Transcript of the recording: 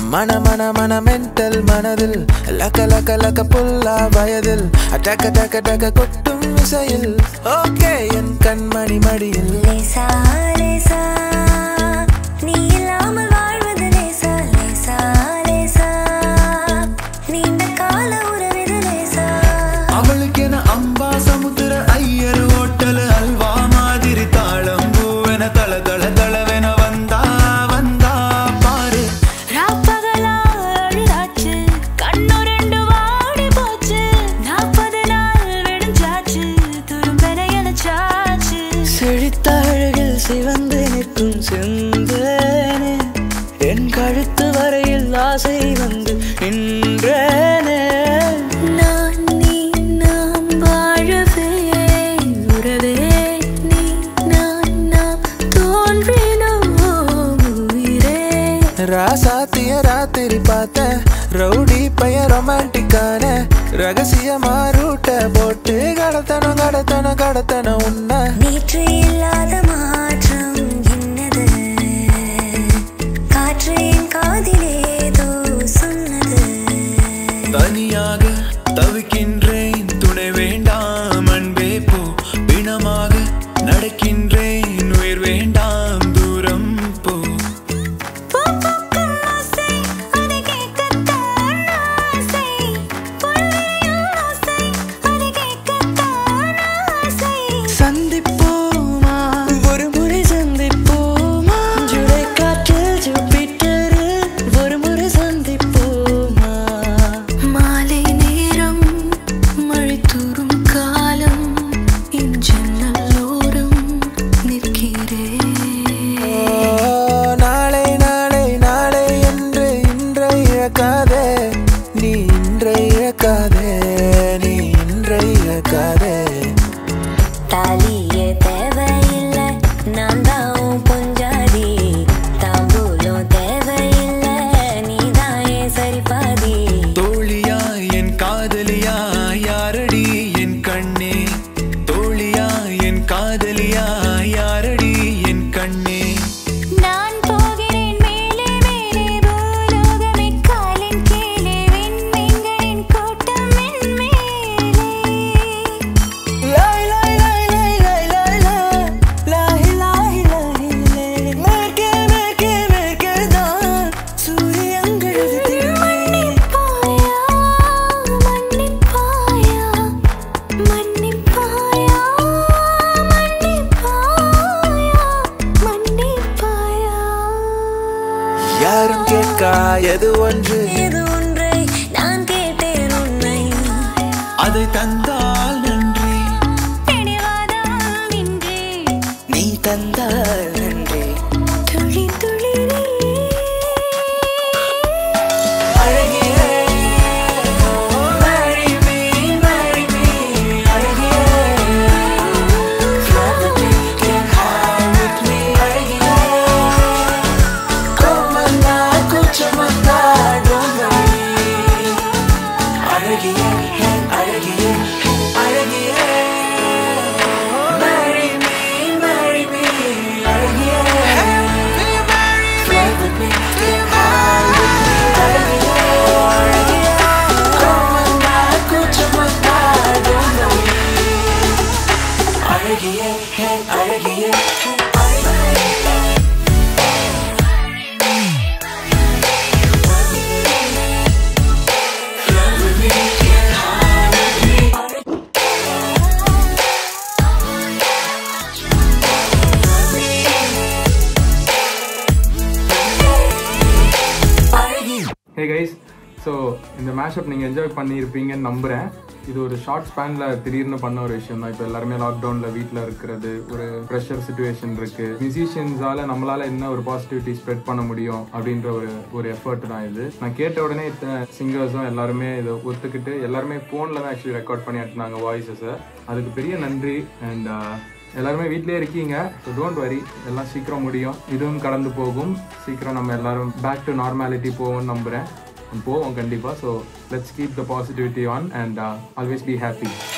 மன மன மன மென்டல் மனதில் லக்க லக்க லக்க புல்லா வயதில் டக்க டக்க டக்க கொட்டும் இசையில் ஓகே என் கண்மணி மடியில் லேசா லேசா நீ இல்லாமல் வாழ்வது லேசா லேசா லேசா நீண்ட கால உறவிது லேசா அவளுக்கென அம்பா சமுத்திர ஐயர் ஓட்டல் அல்வா மாதிரி தாளம் பூவென தள தள தளவென வந்தா வந்தா பாரு ராப்பகலா அழுதாச்சு கண்ணு ரெண்டு வாடி போச்சு நாற்பது நாள் விடிஞ்சாச்சு துரும்பென எனச்சாச்சு செழித்த அழகில் சிவந்து நிற்கும் செந்தேனே என் கழுத்து வரையில் ஆசை வந்து நின்றேனே நான் நீ நாம் வாழவே உறவே நீ நான் நாம் தோன்றினோம் உயிரே ராசாத்திய ராத்திரி பார்த்த ரவுடி பைய ரொமான்டிக்கான ரகசியமா ரூட்ட போட்டு கடத்தணும் கடத்தணும் கடத்தணும் உன்னை நேற்று இல்லாத மாற்றம் என்னது காற்று என் காதிலேதோ சொன்னது தனியாக தவிக்கின்றேன் துணை வேண்டாம் அன்பே போ பிணமாக நடக்கின்றேன் உயிர் வேண்டாம் தூரம் போ பூ பூக்கும் ஆசை, அதை கேட்கத்தான் ஆசை. பொன்விழியும் ஆசை, அதை கேட்கத்தான் ஆசை. சந்திப்போமா ஒரு முறை சந்திப்போமா ஜூலை காற்றில் ஜூபிட்டரில் ஒரு முறை சந்திப்போமா மாலை நேரம் மழை தூறும் காலம் என் ஜன்னலோரம் நிற்கிறேன் ஓ, நாளை நாளை நாளை என்று இன்றை இழக்காதே நீ இன்றை இழக்காதே நீ இன்றை இழக்காதே தாலியே தேவையில்லை நான் தான் உன் பொஞ்சாதி தாம்பூலம் தேவையில்லை நீ தான் என் சரிபாதி தோழியா என் காதலியா யாரடி என் கண்ணே தோழியா என் காதலியா யாரடி என் கண்ணே நான் போகிறேன் மேலே மேலே பூலோகமே காலின் கீழே விண்மீன்களின் கூட்டம் என் மேலே லாய் லாய் லாய் லாய் லாய் லாய் லாய் லாய் லாய் லாய் லாய் மேற்கே மேற்கே மேற்கே தான் சூரியங்கள் திரும்பி மன்னிப்பாயா மன்னிப்பாயா மன்னிப்பாயா மன்னிப்பாயா மன்னிப்பாயா யாரும் கேட்கா எது ஒன்று இது ஒன்றை நான் கேட்டேன் உன்னை அதை தந்தால் நன்றி பிடிவாதம் இன்றி நீ தந்தால் நன்றி துளி துளி ஹே கைஸ் ஸோ இந்த மேஷப் நீங்கள் என்ஜாய் பண்ணியிருப்பீங்கன்னு நம்புகிறேன் இது ஒரு ஷார்ட் ஸ்பேனில் திடீர்னு பண்ண ஒரு விஷயம் தான் இப்போ எல்லாருமே லாக்டவுனில் வீட்டில் இருக்கிறது ஒரு ப்ரெஷர் சுச்சுவேஷன் இருக்குது மியூசிஷியன்ஸால் நம்மளால் என்ன ஒரு பாசிட்டிவிட்டி ஸ்ப்ரெட் பண்ண முடியும் அப்படின்ற ஒரு ஒரு எஃபர்ட் தான் இது நான் கேட்ட உடனே இத்தனை சிங்கர்ஸும் எல்லாருமே இதை ஒத்துக்கிட்டு எல்லாருமே ஃபோனில் தான் ஆக்சுவலி ரெக்கார்ட் பண்ணி எடுத்துனாங்க வாய்ஸஸை அதுக்கு பெரிய நன்றி அண்ட் எல்லாருமே வீட்லயே இருக்கீங்க ஸோ டோன்ட் வரி எல்லாம் சீக்கிரம் முடியும் இதுவும் கடந்து போகும் சீக்கிரம் நம்ம எல்லாரும் பேக் டு நார்மாலிட்டி போவோம்னு நம்புகிறேன் போவோம் கண்டிப்பாக so let's keep the positivity on and always be happy